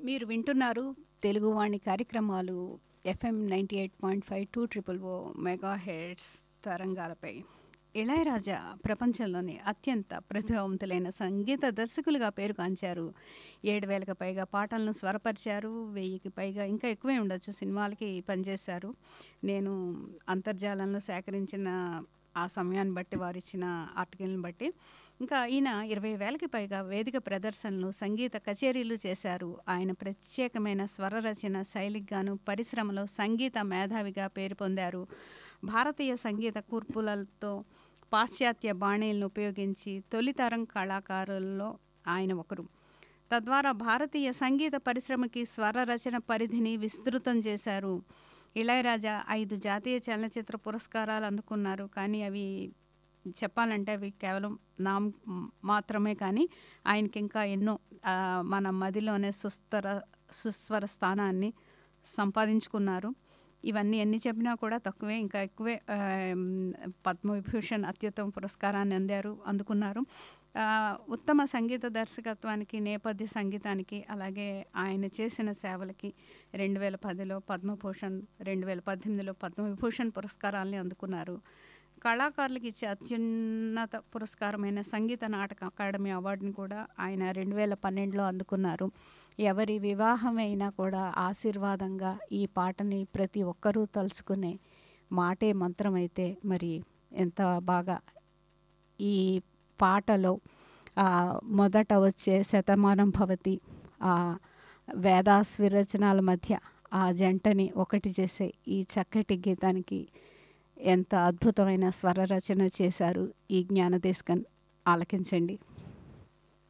మీరు వింటున్నారు తెలుగువాణి కార్యక్రమాలు FM ninety eight point five two triple O megahertz తరంగాలపై ఇళయరాజా ప్రపంచంలోని అత్యంత ప్రతిభావంతులైన సంగీత దర్శకులుగా పేరుగాంచారు ఏడు వేలకు పైగా పాటలను స్వరపరిచారు వెయ్యికి పైగా ఇంకా ఎక్కువే ఉండొచ్చు సినిమాలకి పనిచేశారు నేను అంతర్జాలంలో సేకరించిన ఆ సమయాన్ని బట్టి వారు ఇచ్చిన ఆర్టికల్ని బట్టి ఇంకా ఈయన ఇరవై వేలకి పైగా వేదిక ప్రదర్శనలు సంగీత కచేరీలు చేశారు ఆయన ప్రత్యేకమైన స్వర రచన శైలికి గాను పరిశ్రమలో సంగీత మేధావిగా పేరు పొందారు భారతీయ సంగీత కూర్పులతో పాశ్చాత్య బాణీలను ఉపయోగించి తొలితరం కళాకారుల్లో ఆయన ఒకరు తద్వారా భారతీయ సంగీత పరిశ్రమకి స్వర రచన పరిధిని విస్తృతం చేశారు ఇళయరాజా ఐదు జాతీయ చలనచిత్ర పురస్కారాలు అందుకున్నారు కానీ అవి చెప్పాలంటే అవి కేవలం నామ్ మాత్రమే కానీ ఆయనకి ఇంకా ఎన్నో ఆ, మన మదిలోనే సుస్తర సుస్వర స్థానాన్ని సంపాదించుకున్నారు ఇవన్నీ ఎన్ని చెప్పినా కూడా తక్కువే ఇంకా ఎక్కువే ఆ, పద్మవిభూషణ్ అత్యుత్తమ పురస్కారాన్ని అందారు అందుకున్నారు ఆ, ఉత్తమ సంగీత దర్శకత్వానికి నేపథ్య సంగీతానికి అలాగే ఆయన చేసిన సేవలకి రెండు వేల పదిలో పద్మభూషణ్ రెండు వేల పద్దెనిమిదిలో పద్మవిభూషణ్ పురస్కారాల్ని అందుకున్నారు కళాకారులకు ఇచ్చే అత్యున్నత పురస్కారమైన సంగీత నాటక అకాడమీ అవార్డుని కూడా ఆయన రెండు వేల పన్నెండులో అందుకున్నారు ఎవరి వివాహమైనా కూడా ఆశీర్వాదంగా ఈ పాటని ప్రతి ఒక్కరూ తలుచుకునే మాటే మంత్రమైతే మరి ఎంత బాగా ఈ పాటలో ఆ, మొదట వచ్చే శతమానం భవతి ఆ వేదాస్ విరచనాల మధ్య ఆ జంటని ఒకటి చేసే ఈ చక్కటి గీతానికి ఎంత అద్భుతమైన స్వర రచన చేశారు ఈ జ్ఞానదేశకన్ ఆలకించండి